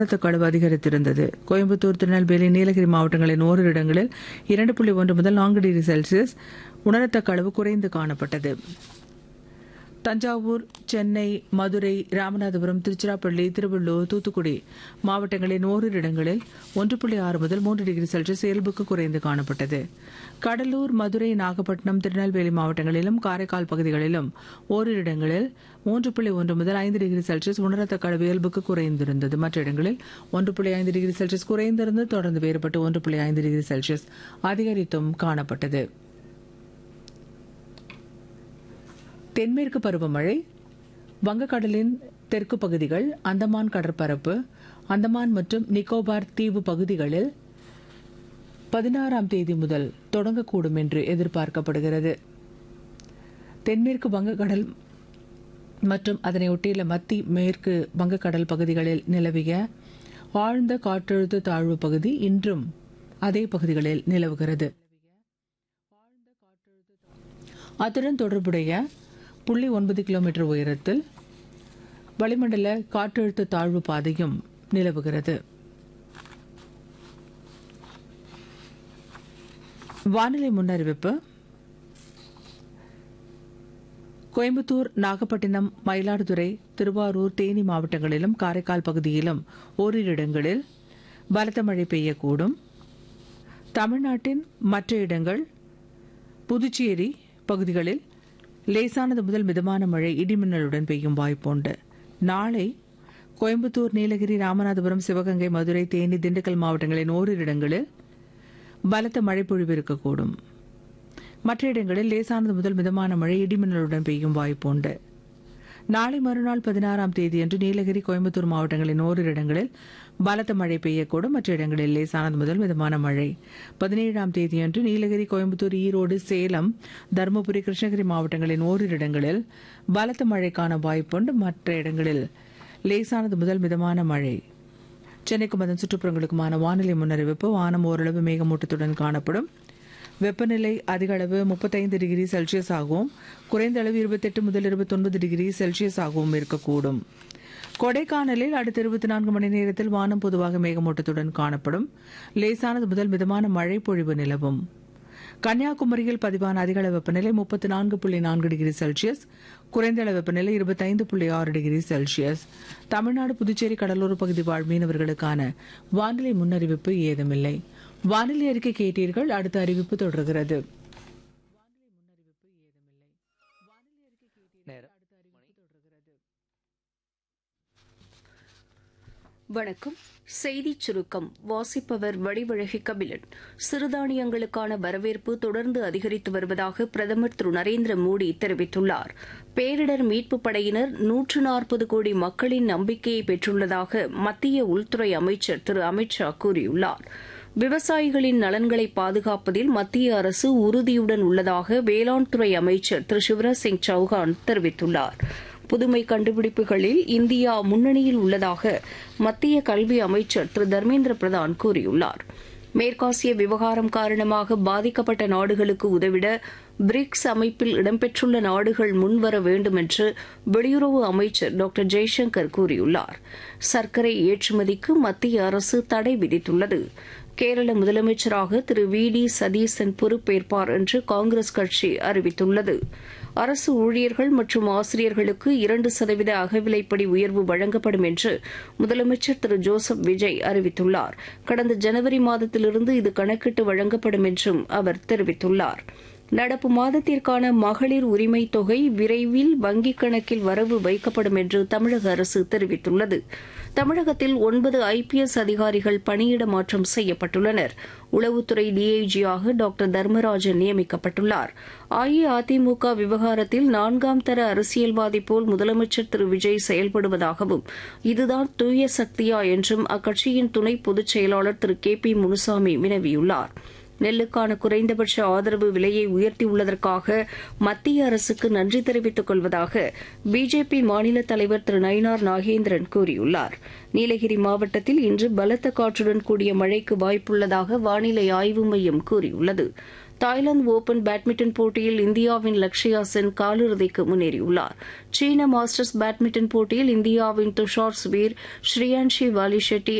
உணரத்தக்க அளவு அதிகரித்திருந்தது கோயம்புத்தூர் திருநெல்வேலி நீலகிரி மாவட்டங்களின் ஓரிரு இடங்களில் இரண்டு புள்ளி ஒன்று முதல் நான்கு டிகிரி செல்சியஸ் உணரத்தக்க அளவு குறைந்து காணப்பட்டது தஞ்சாவூர் சென்னை மதுரை ராமநாதபுரம் திருச்சிராப்பள்ளி திருவள்ளூர் தூத்துக்குடி மாவட்டங்களின் ஓரிரு இடங்களில் ஒன்று புள்ளி ஆறு முதல் மூன்று டிகிரி செல்சியஸ் இயல்புக்கு குறைந்து காணப்பட்டது கடலூர் மதுரை நாகப்பட்டினம் திருநெல்வேலி மாவட்டங்களிலும் காரைக்கால் பகுதிகளிலும் ஓரிரு இடங்களில் மூன்று புள்ளி ஒன்று முதல் ஐந்து டிகிரி செல்சியஸ் உணரத்தக்க அளவு இயல்புக்கு குறைந்திருந்தது மற்ற இடங்களில் ஒன்று புள்ளி ஐந்து டிகிரி செல்சியஸ் குறைந்திருந்து தொடர்ந்து வேறுபட்டு ஒன்று புள்ளி ஐந்து டிகிரி செல்சியஸ் அதிகரித்தும் காணப்பட்டது தென்மேற்கு பருவமழை வங்கக்கடலின் தெற்கு பகுதிகள் அந்தமான் கடற்பரப்பு அந்தமான் மற்றும் நிக்கோபார் தீவு பகுதிகளில் பதினாறாம் தேதி முதல் தொடங்கக்கூடும் என்று எதிர்பார்க்கப்படுகிறது தென்மேற்கு வங்கக்கடல் மற்றும் அதனை ஒட்டியுள்ள மத்திய மேற்கு வங்கக்கடல் பகுதிகளில் நிலவிய ஆழ்ந்த காற்றழுத்த தாழ்வு பகுதி இன்றும் அதே பகுதிகளில் நிலவுகிறது அத்துடன் தொடர்புடைய புள்ளி ஒன்பது கிலோமீட்டர் உயரத்தில் வளிமண்டல காற்றழுத்த தாழ்வு பாதையும் நிலவுகிறது வானிலை முன்னறிவிப்பு கோயம்புத்தூர் நாகப்பட்டினம் மயிலாடுதுறை திருவாரூர் தேனி மாவட்டங்களிலும் காரைக்கால் பகுதியிலும் ஓரிரு இடங்களில் பலத்த மழை பெய்யக்கூடும் தமிழ்நாட்டின் மற்ற இடங்கள் புதுச்சேரி பகுதிகளில் லேசானது முதல் மிதமான மழை இடிமின்னலுடன் பெய்யும் வாய்ப்புண்டு நாளை கோயம்புத்தூர் நீலகிரி ராமநாதபுரம் சிவகங்கை மதுரை தேனி திண்டுக்கல் மாவட்டங்களின் ஓரிரு இடங்களில் பலத்த மழை பொழிவு இருக்கக்கூடும் மற்ற இடங்களில் லேசானது முதல் மிதமான மழை இடிமின்னலுடன் பெய்யும் வாய்ப்புண்டு நாளை மறுநாள் பதினாறாம் தேதியன்று நீலகிரி கோயம்புத்தூர் மாவட்டங்களின் ஓரிரு இடங்களில் பலத்த மழை பெய்யக்கூடும் மற்ற இடங்களில் லேசானது முதல் மிதமான மழை பதினேழாம் தேதியன்று நீலகிரி கோயம்புத்தூர் ஈரோடு சேலம் தருமபுரி கிருஷ்ணகிரி மாவட்டங்களின் ஓரிரு இடங்களில் பலத்த மழைக்கான வாய்ப்புண்டு மற்ற இடங்களில் லேசானது முதல் மிதமான மழை சென்னைக்கும் அதன் சுற்றுப்புறங்களுக்குமான வானிலை முன்னறிவிப்பு வானம் ஓரளவு மேகமூட்டத்துடன் காணப்படும் வெப்பநிலை அதிக அளவு முப்பத்தைந்து டிகிரி செல்சியஸ் ஆகவும் குறைந்த அளவு இருபத்தெட்டு முதல் இருபத்தொன்பது டிகிரி செல்சியஸ் ஆகவும் இருக்கக்கூடும் கொடைக்கானலில் அடுத்த இருபத்தி நான்கு மணி நேரத்தில் வானம் பொதுவாக மேகமூட்டத்துடன் காணப்படும் லேசானது முதல் மிதமான மழை பொழிவு நிலவும் கன்னியாகுமரியில் பதிவான அதிகள வெப்பநிலை முப்பத்தி நான்கு புள்ளி நான்கு டிகிரி செல்சியஸ் குறைந்த அளவு வெப்பநிலை இருபத்தைந்து புள்ளி ஆறு டிகிரி செல்சியஸ் தமிழ்நாடு புதுச்சேரி கடலோர பகுதி வாழ் மீனவர்களுக்கான வானிலை முன்னறிவிப்பு ஏதுமில்லை வானிலை அறிக்கை கேட்டீர்கள் அடுத்த அறிவிப்பு தொடர்கிறது வணக்கம் செய்திச் சுருக்கம் வாசிப்பவர் வடிவழகி கபிலன் சிறுதானியங்களுக்கான வரவேற்பு தொடர்ந்து அதிகரித்து வருவதாக பிரதமர் திரு நரேந்திர மோடி தெரிவித்துள்ளார் பேரிடர் மீட்புப் படையினர் நூற்று நாற்பது கோடி மக்களின் நம்பிக்கையை பெற்றுள்ளதாக மத்திய உள்துறை அமைச்சர் திரு அமித் ஷா கூறியுள்ளார் விவசாயிகளின் நலன்களை பாதுகாப்பதில் மத்திய அரசு உறுதியுடன் உள்ளதாக வேளாண் துறை அமைச்சர் திரு சிவராஜ் சிங் சௌஹான் தெரிவித்துள்ளார் புதுமை கண்டுபிடிப்புகளில் இந்தியா முன்னணியில் உள்ளதாக மத்திய கல்வி அமைச்சர் திரு தர்மேந்திர பிரதான் கூறியுள்ளார் மேற்காசிய விவகாரம் காரணமாக பாதிக்கப்பட்ட நாடுகளுக்கு உதவிட பிரிக்ஸ் அமைப்பில் இடம்பெற்றுள்ள நாடுகள் முன்வர வேண்டும் என்று வெளியுறவு அமைச்சர் டாக்டர் ஜெய்சங்கர் கூறியுள்ளார் சர்க்கரை ஏற்றுமதிக்கு மத்திய அரசு தடை விதித்துள்ளது கேரள முதலமைச்சராக திரு வி டி சதீசன் பொறுப்பேற்பார் என்று காங்கிரஸ் கட்சி அறிவித்துள்ளது அரசு ஊழியர்கள் மற்றும் ஆசிரியர்களுக்கு இரண்டு சதவீத அகவிலைப்படி உயர்வு வழங்கப்படும் என்று முதலமைச்சர் திரு ஜோசப் விஜய் அறிவித்துள்ளார் கடந்த ஜனவரி மாதத்திலிருந்து இது கணக்கிட்டு வழங்கப்படும் என்றும் அவர் தெரிவித்துள்ளார் நடப்பு மாதத்திற்கான மகளிர் உரிமை தொகை விரைவில் வங்கிக் கணக்கில் வரவு வைக்கப்படும் என்று தமிழக அரசு தெரிவித்துள்ளது தமிழகத்தில் ஒன்பது ஐபிஎஸ் அதிகாரிகள் பணியிட மாற்றம் செய்யப்பட்டுள்ளனர் உளவுத்துறை டிஐஜியாக டாக்டர் தர்மராஜன் நியமிக்கப்பட்டுள்ளார் அஇஅதிமுக விவகாரத்தில் நான்காம் தர அரசியல்வாதி போல் முதலமைச்சர் திரு விஜய் செயல்படுவதாகவும் இதுதான் தூய சக்தியா என்றும் அக்கட்சியின் துணை பொதுச் செயலாளர் திரு கே பி முனுசாமி வினவியுள்ளார் நெல்லுக்கான குறைந்தபட்ச ஆதரவு விலையை உயர்த்தியுள்ளதற்காக மத்திய அரசுக்கு நன்றி தெரிவித்துக் கொள்வதாக பிஜேபி மாநில தலைவர் திரு நயினார் நாகேந்திரன் கூறியுள்ளார் நீலகிரி மாவட்டத்தில் இன்று பலத்த காற்றுடன் கூடிய மழைக்கு வாய்ப்புள்ளதாக வானிலை ஆய்வு மையம் கூறியுள்ளது தாய்லாந்து ஓபன் பேட்மிண்டன் போட்டியில் இந்தியாவின் லக்ஷயா சென் காலிறுதிக்கு முன்னேறியுள்ளார் சீன மாஸ்டர்ஸ் பேட்மிண்டன் போட்டியில் இந்தியாவின் துஷார் சுபீர் ஸ்ரீயான்ஷி வாலி ஷெட்டி